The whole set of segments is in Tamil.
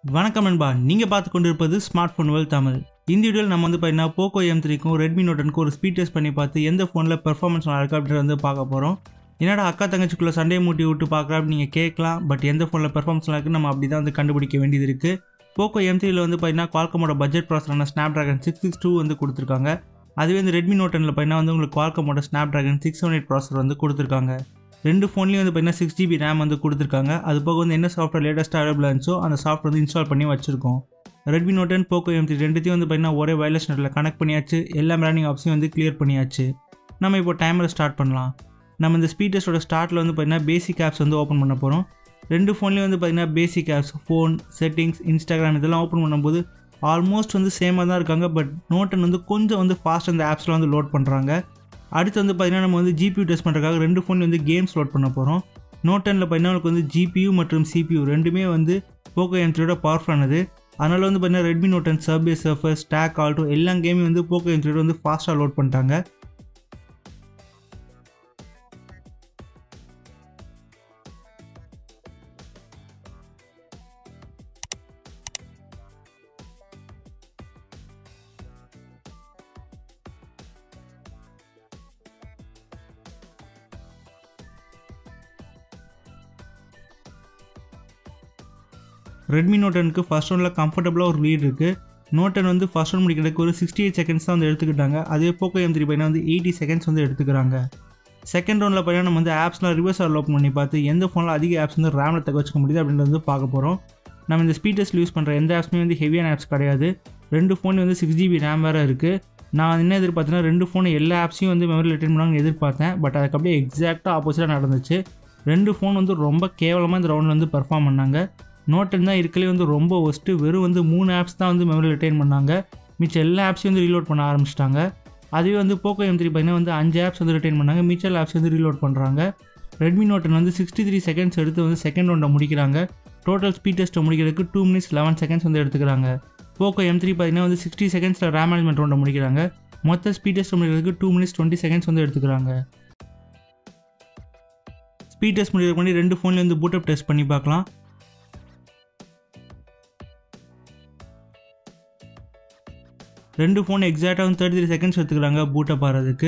வணக்கம் நண்பா நீங்கள் பார்த்து கொண்டிருப்பது ஸ்மார்ட் ஃபோன் வேல் தமிழ் இந்த வீடியோவில் நம்ம வந்து பார்த்தீங்கன்னா போக்கோ எம் த்ரீக்கும் ரெட்மி நோட்டனுக்கும் ஒரு ஸ்பீட் டெஸ்ட் பண்ணி பார்த்து எந்த ஃபோனில் பெர்ஃபார்மன்ஸ் நல்லா இருக்கா அப்படின்னு வந்து பார்க்க போகிறோம் என்னடா அக்கா தங்கச்சிக்குள்ளே சண்டையை மூட்டி விட்டு பார்க்குறா அப்படின்னு நீங்கள் கேட்கலாம் பட் எந்த ஃபோனில் பெர்ஃபார்மன்ஸ் நல்லா இருக்குன்னு நம்ம அப்படி தான் வந்து கண்டுபிடிக்க வேண்டியது இருக்குது போக்கோ எம் த்ரீல வந்து பார்த்தீங்கன்னா குவால்கமோட பட்ஜெட் ப்ராசரான Snapdragon six six two வந்து கொடுத்துருக்காங்க அதுவே இந்த ரெட்மி நோட் டெனில் பார்த்தீங்கன்னா வந்து உங்களுக்கு குவால்கமோட Snapdragon six seven eight processor வந்து கொடுத்துருக்காங்க ரெண்டு ஃபோன்லேயும் வந்து பார்த்தீங்கன்னா சிக்ஸ் ஜிபி ரேம் வந்து கொடுத்துருக்காங்க அது போக வந்து என்ன சாஃப்ட்வேர் லேட்டஸ்ட்டாக அவைலபிள் இருந்துச்சோ அந்த சாஃப்ட்வேர் வந்து இன்ஸ்டால் பண்ணி வச்சிருக்கோம் Redmi Note ten Poco M three ரெண்டுத்தையும் வந்து பார்த்தீங்கன்னா ஒரே வயர்லெஸ் நெட்டில் கனெக்ட் பண்ணியாச்சு எல்லா ரன்னிங் ஆப்ஸையும் வந்து கிளியர் பண்ணியாச்சு நம்ம இப்போ டைமரை ஸ்டார்ட் பண்ணலாம் நம்ம இந்த ஸ்பீட் டெஸ்ட்டோட ஸ்டார்ட்டில் வந்து பார்த்தீங்கன்னா பேசிக் ஆப்ஸ் வந்து ஓப்பன் பண்ண போகிறோம் ரெண்டு ஃபோன்லேயும் வந்து பார்த்தீங்கன்னா basic apps phone settings Instagram இதெல்லாம் ஓப்பன் பண்ணும்போது ஆல்மோஸ்ட் வந்து சேமாக தான் இருக்காங்க பட் நோட்டன் வந்து கொஞ்சம் வந்து ஃபாஸ்ட் அந்த ஆப்ஸில் வந்து லோட் பண்ணுறாங்க அடுத்து வந்து பார்த்தீங்கன்னா நம்ம வந்து ஜிபியூ டெஸ்ட் பண்ணுறதுக்காக ரெண்டு ஃபோன் வந்து கேம்ஸ் லோட் பண்ண போகிறோம் நோட் டெனில் பார்த்தீங்கன்னா உங்களுக்கு வந்து ஜிபியூ மற்றும் சிபியூ ரெண்டுமே வந்து போக்கோ எம் த்ரீயோட பவர்ஃபுல்லானது அதனால் வந்து பார்த்தீங்கன்னா ரெட்மி நோட் டென் சர்பே சர்ஃபர் ஸ்டாக் ஆல்டோ எல்லா கேமையும் வந்து போக்கோ எம் த்ரீயோட வந்து ஃபாஸ்ட்டாக லோட் பண்ணிட்டாங்க ரெட்மி நோட் டெனுக்கு ஃபஸ்ட் ஒனில் கம்ஃபர்டபுளாக ஒரு லீட் இருக்குது நோட் டென் வந்து ஃபஸ்ட் ஒன் முடிக்கிறதுக்கு ஒரு சிக்ஸ்டி எயிட் செகண்ட்ஸ் தான் வந்து எடுத்துக்கிட்டாங்க அதே போக்கோ எம் த்ரீ பையனா வந்து எயிட்டி செகண்ட்ஸ் வந்து எடுத்துக்கிறாங்க செகண்ட் ரவுண்டில் பார்த்தீங்கன்னா நம்ம வந்து ஆப்ஸ்லாம் ரிவர்ஸ் ஓப்பன் பண்ணி பார்த்து எந்த ஃபோனில் அதிக ஆப்ஸ் வந்து ரேமில் தக்க வச்சுக்க முடியுது அப்படின்றது வந்து பார்க்க போகிறோம் நம்ம இந்த ஸ்பீட் டெஸ்ட் யூஸ் பண்ணுற எந்த ஆப்ஸுமே வந்து ஹெவியான ஆப்ஸ் கிடையாது ரெண்டு ஃபோன் வந்து சிக்ஸ் ஜிபி ரேம் வேறு இருக்குது நான் என்ன எதிர்பார்த்தேன்னா ரெண்டு ஃபோன் எல்லா ஆப்ஸையும் வந்து மெமரி ரிட்டர்ன் பண்ணாங்கன்னு எதிர்பார்த்தேன் பட் அதுக்கு அப்படியே எக்ஸாக்டாக ஆப்போசிட்டாக நடந்துச்சு ரெண்டு ஃபோன் வந்து ரொம்ப கேவலமாக இந்த ரவுண்டில் வந்து பெர்ஃபார்ம் பண்ணாங்க நோட்டன் தான் இருக்கலே வந்து ரொம்ப ஒஸ்ட்டு வெறும் வந்து மூணு ஆப்ஸ் தான் வந்து மெமரி ரிட்டைன் பண்ணாங்க மிச்சம் எல்லா ஆப்ஸையும் வந்து ரீலோட் பண்ண ஆரம்பிச்சிட்டாங்க அதுவே வந்து போக்கோ எம் த்ரீ பார்த்தீங்கன்னா வந்து அஞ்சு ஆப்ஸ் வந்து ரிட்டைன் பண்ணாங்க மிச்சல் ஆப்ஸ் வந்து ரீலோட் பண்ணுறாங்க ரெட்மி நோட்டன் வந்து சிக்ஸ்டி த்ரீ செகண்ட்ஸ் எடுத்து வந்து செகண்ட் ரவுண்டை முடிக்கிறாங்க டோட்டல் ஸ்பீட் டெஸ்ட்டை முடிக்கிறதுக்கு டூ மினிட்ஸ் லெவன் செகண்ட்ஸ் வந்து எடுத்துக்கிறாங்க போக்கோ எம் த்ரீ பார்த்தீங்கன்னா வந்து சிக்ஸ்டி செகண்ட்ஸில் ரேம் மேனேஜ்மெண்ட் ரவுண்டை முடிக்கிறாங்க மொத்த ஸ்பீட் டெஸ்ட் முடிக்கிறதுக்கு டூ மினிட்ஸ் டுவெண்ட்டி செகண்ட்ஸ் வந்து எடுத்துக்கிறாங்க ஸ்பீட் டெஸ்ட் முடிக்கிறதுக்கு முன்னாடி ரெண்டு ஃபோன்லேயும் வந்து பூட்டப் டெஸ்ட் பண்ணி பார்க்கலாம் ரெண்டு ஃபோன் எக்ஸாக்டாக வந்து தேர்ட்டி த்ரீ செகண்ட்ஸ் எடுத்துக்கிறாங்க பூட்டப் ஆகிறதுக்கு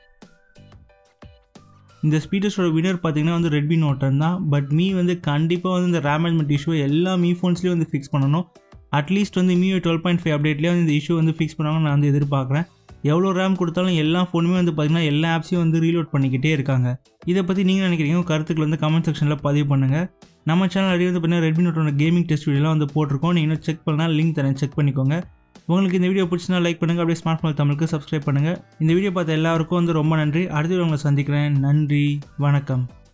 இந்த ஸ்பீடர்ஸோட வினர் பார்த்தீங்கன்னா வந்து ரெட்மி நோட்டன் தான் பட் மீ வந்து கண்டிப்பாக வந்து இந்த ரேம் மேனேஜ்மெண்ட் இஷ்யூ எல்லா மீ ஃபோன்ஸ்லேயும் வந்து ஃபிக்ஸ் பண்ணணும் அட்லீஸ்ட் வந்து மீ டுவெல் பாயிண்ட் ஃபைவ் அப்டேட்லேயே வந்து இந்த இஷ்யூ வந்து ஃபிக்ஸ் பண்ணுவாங்கன்னு நான் வந்து எதிர்பார்க்குறேன் எவ்வளோ ரேம் கொடுத்தாலும் எல்லா ஃபோனுமே வந்து பார்த்திங்கன்னா எல்லா ஆப்ஸையும் வந்து ரீலோட் பண்ணிக்கிட்டே இருக்காங்க இதை பற்றி நீங்கள் நினைக்கிறீங்க கருத்துக்கள் வந்து கமெண்ட் செக்ஷனில் பதிவு பண்ணுங்கள் நம்ம சேனல் அடி வந்து பார்த்தீங்கன்னா ரெட்மி நோட்டோட கேமிங் டெஸ்ட் வீடியோலாம் வந்து போட்டிருக்கோம் நீங்கள் இன்னும் செக் பண்ணால் லிங்க் தரேன் செக் பண்ணிக்கோங்க உங்களுக்கு இந்த வீடியோ பிடிச்சினா லைக் பண்ணுங்கள் அப்படியே ஸ்மார்ட் ஃபோன் தமிழுக்கு சப்ஸ்கிரைப் பண்ணுங்கள் இந்த வீடியோ பார்த்த எல்லாருக்கும் வந்து ரொம்ப நன்றி அடுத்த வீடியோ உங்களை சந்திக்கிறேன் நன்றி வணக்கம்